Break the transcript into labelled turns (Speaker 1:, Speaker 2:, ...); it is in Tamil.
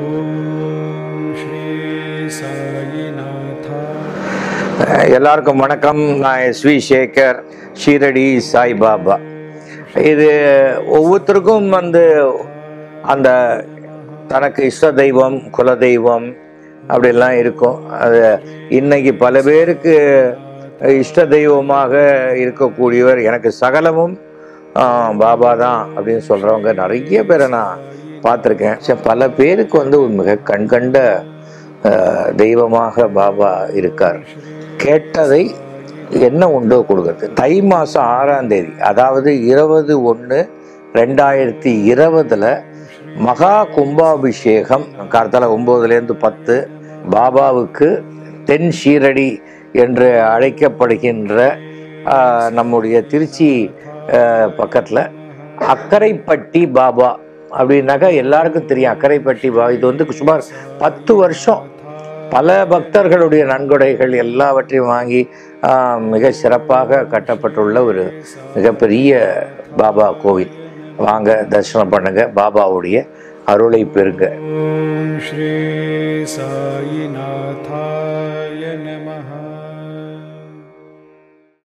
Speaker 1: ॐ श्री साईनाथा
Speaker 2: எல்லாருக்கும் வணக்கம் நான் எஸ் வி சேகர் ஷீரடி சாய்பாபா இது ஒவ்வொருத்தருக்கும் வந்து அந்த தனக்கு இஷ்ட தெய்வம் குலதெய்வம் அப்படிலாம் இருக்கும் அது இன்னைக்கு பல பேருக்கு இஷ்ட தெய்வமாக இருக்கக்கூடியவர் எனக்கு சகலமும் ஆ, பாபா தான் அப்படின்னு சொல்கிறவங்க நிறைய பேரை நான் பார்த்துருக்கேன் சரி, பல பேருக்கு வந்து ஒரு மிக கண்கண்ட ஆ, தெய்வமாக பாபா இருக்கார் கேட்டதை என்ன உண்டோ கொடுக்கறது தை மாதம் ஆறாம் தேதி அதாவது இருபது ஒன்று ரெண்டாயிரத்தி இருபதுல மகா கும்பாபிஷேகம் காலத்தால் ஒம்போதுலேருந்து பத்து பாபாவுக்கு தென் ஷீரடி என்று அழைக்கப்படுகின்ற ஆஹ், நம்முடைய திருச்சி பக்கத்தில் அக்கரைப்பட்டி பாபா அப்படின்னாக்கா எல்லாருக்கும் தெரியும் அக்கரைப்பட்டி பாபா இது வந்து சுமார் பத்து வருஷம் பல பக்தர்களுடைய நன்கொடைகள் எல்லாவற்றையும் வாங்கி ஆஹ், மிக சிறப்பாக கட்டப்பட்டுள்ள ஒரு மிகப்பெரிய பாபா கோவில் வாங்க தரிசனம் பண்ணுங்க பாபாவுடைய அருளை பெறுங்க
Speaker 1: ॐ श्री साईनाथाय